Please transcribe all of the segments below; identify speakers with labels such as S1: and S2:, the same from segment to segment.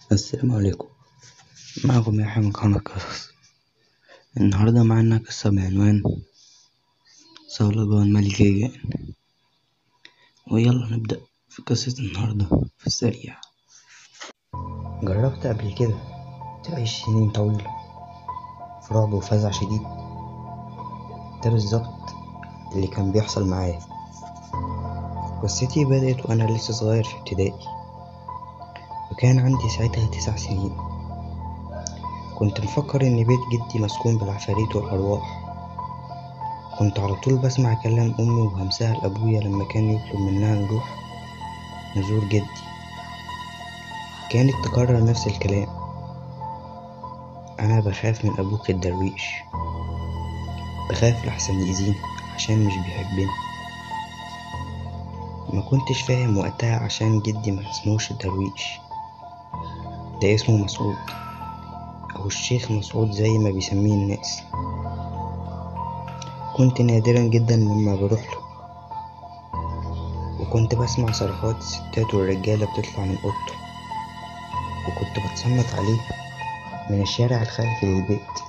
S1: السلام عليكم معكم يحيى من قناة قصص النهاردة معانا قصة بعنوان صولجان الملك الجان ويلا نبدأ في قصة النهاردة في السريع جربت قبل كده تعيش سنين طويلة في رعب وفزع شديد ده بالظبط اللي كان بيحصل معايا قصتي بدأت وأنا لسه صغير في ابتدائي وكان عندي ساعتها تسع سنين كنت مفكر إن بيت جدي مسكون بالعفاريت والأرواح كنت على طول بسمع كلام أمي وهمسها لأبويا لما كان يطلب مننا نروح نزور جدي كانت تكرر نفس الكلام أنا بخاف من أبوك الدرويش بخاف لحسن يأذيني عشان مش بيحبني ما كنتش فاهم وقتها عشان جدي ما اسموش الدرويش ده اسمه مسعود أو الشيخ مسعود زي ما بيسميه الناس كنت نادرا جدا لما بروح له وكنت بسمع صرخات الستات والرجالة بتطلع من أوضته وكنت بتصنت عليه من الشارع الخلفي للبيت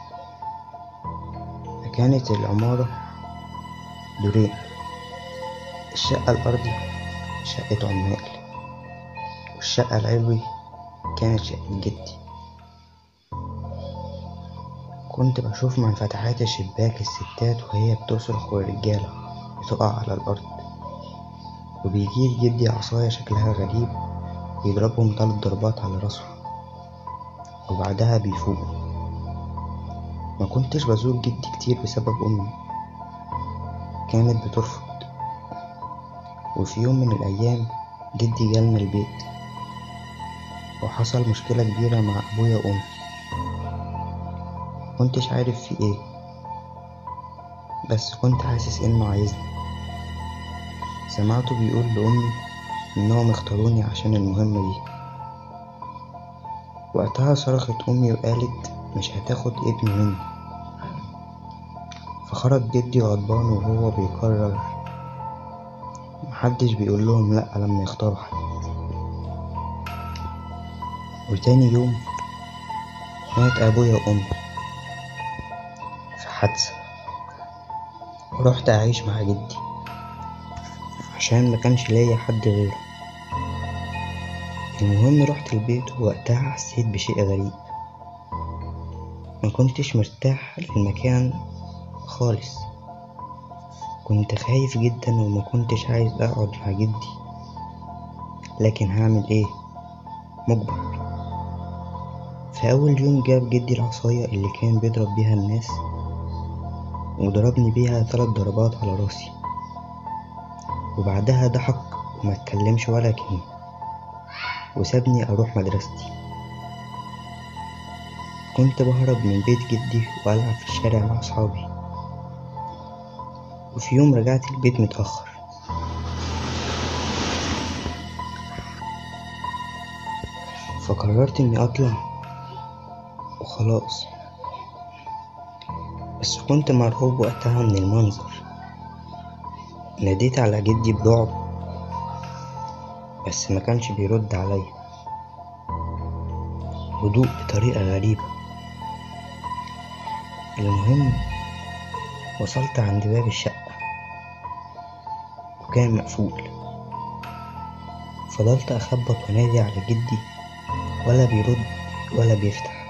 S1: فكانت العمارة دورين الشقة الأرضي شقة عمال والشقة العلوي كانت شقة جدي كنت بشوف من فتحات الشباك الستات وهي بتصرخ والرجالة بتقع على الأرض وبيجيب جدي عصاية شكلها غريب بيضربهم تلات ضربات على راسه وبعدها بيفوق ما كنتش بزور جدي كتير بسبب أمي كانت بترفض وفي يوم من الأيام جدي جالنا البيت وحصل مشكلة كبيرة مع أبويا وأمي كنتش عارف في ايه بس كنت حاسس انه عايزني سمعته بيقول لأمي إنهم اختاروني عشان المهمة دي وقتها صرخت أمي وقالت مش هتاخد ابني مني فخرج جدي غضبان وهو بيكرر محدش بيقول لهم لأ لما يختاروا حد وتاني يوم مات أبويا وأمي في حادثة ورحت أعيش مع جدي عشان مكانش ليا حد غيره المهم رحت البيت ووقتها حسيت بشيء غريب مكنتش مرتاح للمكان خالص كنت خايف جدا ومكنتش عايز أقعد مع جدي لكن هعمل ايه مجبر في أول يوم جاب جدي العصاية اللي كان بيضرب بيها الناس وضربني بيها تلات ضربات على راسي وبعدها ضحك وما اتكلمش ولا كلمة وسابني أروح مدرستي كنت بهرب من بيت جدي وألعب في الشارع مع أصحابي وفي يوم رجعت البيت متأخر فقررت إني أطلع وخلاص بس كنت مرعوب وقتها من المنظر ناديت على جدي برعب بس ما كانش بيرد عليا هدوء بطريقة غريبة المهم وصلت عند باب الشقة وكان مقفول فضلت أخبط وأنادي على جدي ولا بيرد ولا بيفتح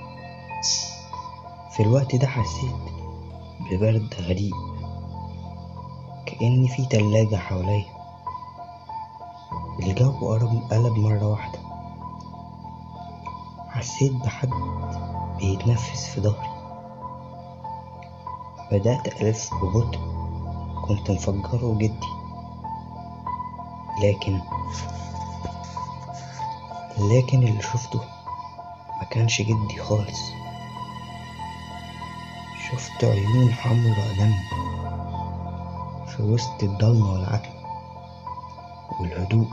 S1: في الوقت ده حسيت ببرد غريب كأن في تلاجة حواليا الجو قرب قلب مرة واحدة حسيت بحد بيتنفس في ظهري بدأت ألف ببطء كنت مفجره جدي لكن لكن اللي شفته مكانش جدي خالص شفت عيون حمرا دم في وسط الضلمة والعتمة والهدوء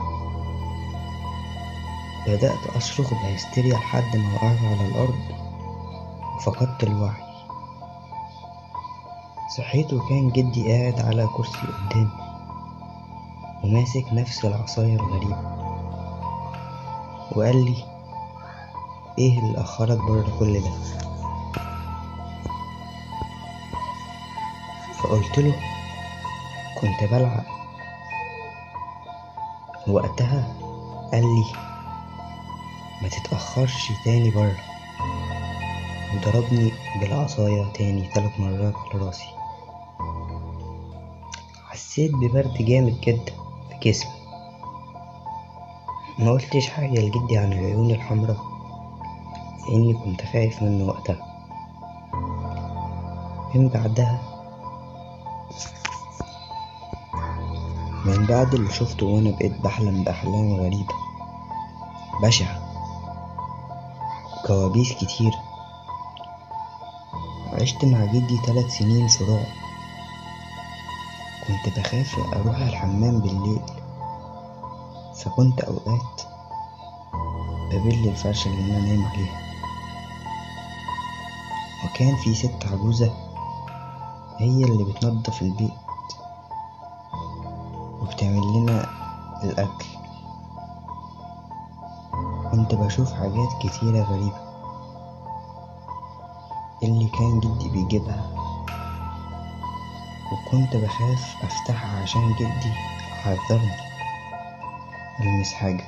S1: بدأت أصرخ بهستيريا لحد ما وقعت على الأرض وفقدت الوعي صحيت وكان جدي قاعد على كرسي قدامي وماسك نفس العصاية الغريبة وقال لي ايه اللي اخرك بره كل ده فقلت له كنت بلعب وقتها قال لي ما تتأخرش تاني بره وضربني بالعصاية تاني تلات مرات على راسي حسيت ببرد جامد جدا في جسمي ما قلتش حاجة لجدي عن العيون الحمراء لأني كنت خايف منه وقتها من بعدها من بعد اللي شفته وأنا بقيت بحلم بأحلام غريبة بشعة وكوابيس كتير عشت مع جدي تلات سنين في رعب كنت بخاف أروح الحمام بالليل فكنت أوقات ببل الفرشة اللي أنا نايم عليها وكان في ست عجوزة هي اللي بتنضف البيت وبتعمل لنا الأكل كنت بشوف حاجات كتيرة غريبة اللي كان جدي بيجيبها وكنت بخاف أفتحها عشان جدي حذرني ألمس حاجة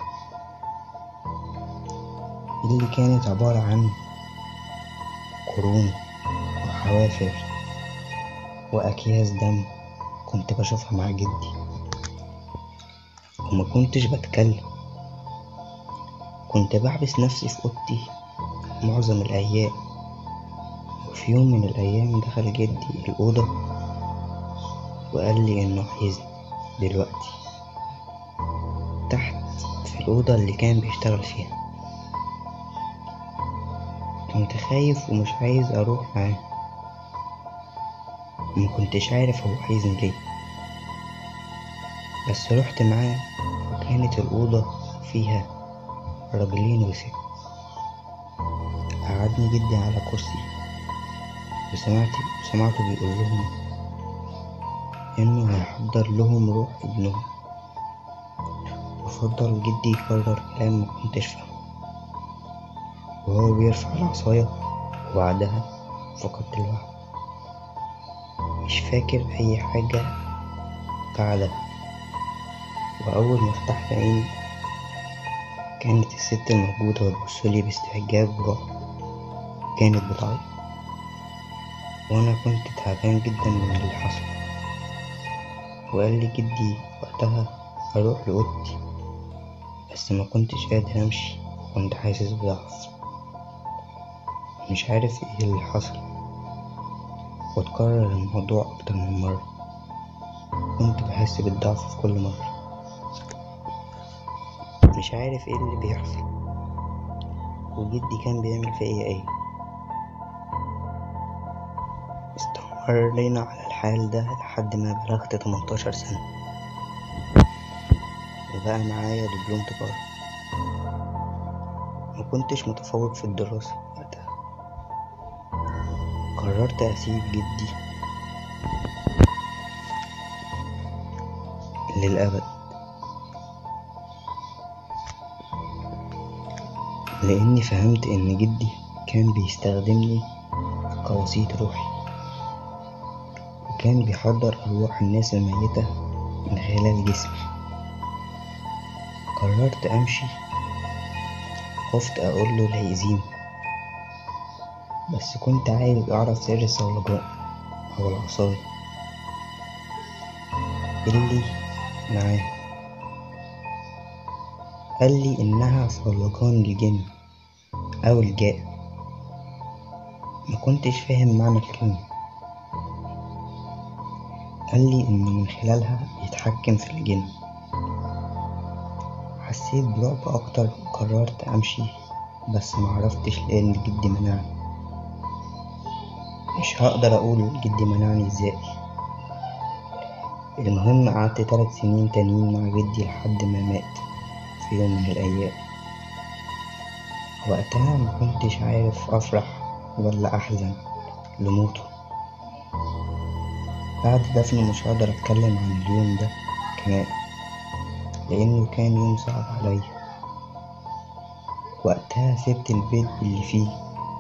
S1: اللي كانت عبارة عن قرون وحوافر وأكياس دم كنت بشوفها مع جدي وما كنتش بتكلم كنت بحبس نفسي في أوضتي معظم الأيام وفي يوم من الأيام دخل جدي الأوضة وقال لي إنه عايزني دلوقتي تحت في الأوضة اللي كان بيشتغل فيها كنت خايف ومش عايز أروح معاه ما كنتش عارف هو عايزني ليه بس رحت معاه وكانت الأوضة فيها راجلين وست قعدني جدي على كرسي وسمعت سمعته بيقول لهم إنه هيحضر لهم روح ابنهم وفضل جدي يكرر كلام ما كنتش فاهمه وهو بيرفع العصاية وبعدها فقدت الوعي مش فاكر أي حاجة بعدها وأول ما فتحت عيني كانت الست الموجودة بتبصلي باستعجاب ورعب كانت بتعيط وأنا كنت تعبان جدا من اللي حصل وقال لي جدي وقتها أروح لأوضتي بس ما كنتش قادر أمشي كنت حاسس بضعف مش عارف ايه اللي حصل واتكرر الموضوع أكتر من مرة كنت بحس بالضعف في كل مرة مش عارف ايه اللي بيحصل وجدي كان بيعمل فيا ايه استمرينا على الحال ده لحد ما بلغت 18 سنة وبقى معايا دبلوم تجارة ما كنتش متفوق في الدراسة وقتها قررت أسيب جدي للأبد لأني فهمت إن جدي كان بيستخدمني كوسيط روحي وكان بيحضر أرواح الناس الميتة من خلال جسمي قررت أمشي خفت أقوله لا يأذيني بس كنت عايز أعرف سر الصولجان أو العصاية اللي معاه قال لي إنها صولجان الجن أو الجائع ما كنتش فاهم معنى الكلمة قال لي إن من خلالها بيتحكم في الجن حسيت برعب أكتر وقررت أمشي بس معرفتش لأن جدي منعني مش هقدر أقول جدي منعني إزاي المهم قعدت تلات سنين تانيين مع جدي لحد ما مات في يوم من الأيام وقتها ما كنتش عارف أفرح ولا أحزن لموته بعد دفنه مش هقدر أتكلم عن اليوم ده كمان لأنه كان يوم صعب عليا وقتها سبت البيت اللي فيه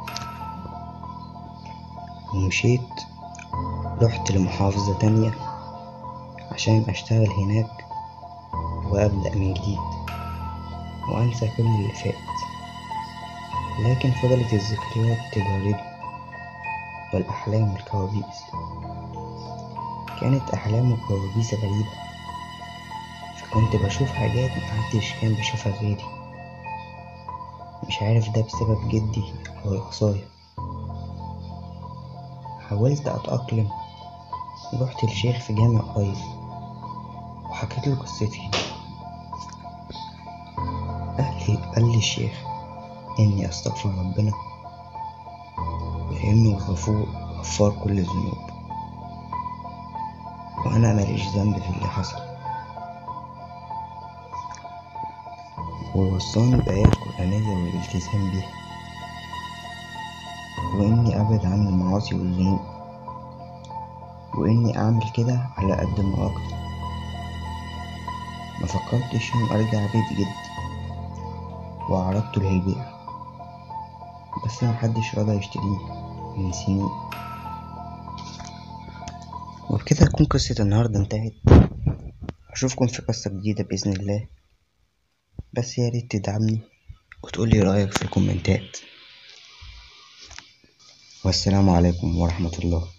S1: ومشيت رحت لمحافظة تانية عشان أشتغل هناك وأبدأ من جديد وأنسى كل اللي فات لكن فضلت الذكريات تجاردني والأحلام والكوابيس كانت أحلام وكوابيس غريبة فكنت بشوف حاجات محدش كان بيشوفها غيري مش عارف ده بسبب جدي أو الوصايا حاولت أتأقلم ورحت لشيخ في جامع قريب وحكيت له قصتي قال لي قال لي الشيخ إني أستغفر ربنا لأنه غفور غفار كل الذنوب وأنا ماليش ذنب في اللي حصل ووصاني بآيات قرآنية والالتزام بيها وإني أبعد عن المعاصي والذنوب وإني أعمل كده على قد ما أقدر ما فكرتش يوم أرجع بيت جدي وعرضته للبيع بس محدش رضى يشتريه من سنين وبكده تكون قصة النهاردة انتهت أشوفكم في قصة جديدة بإذن الله بس يا ريت تدعمني وتقولي رأيك في الكومنتات والسلام عليكم ورحمة الله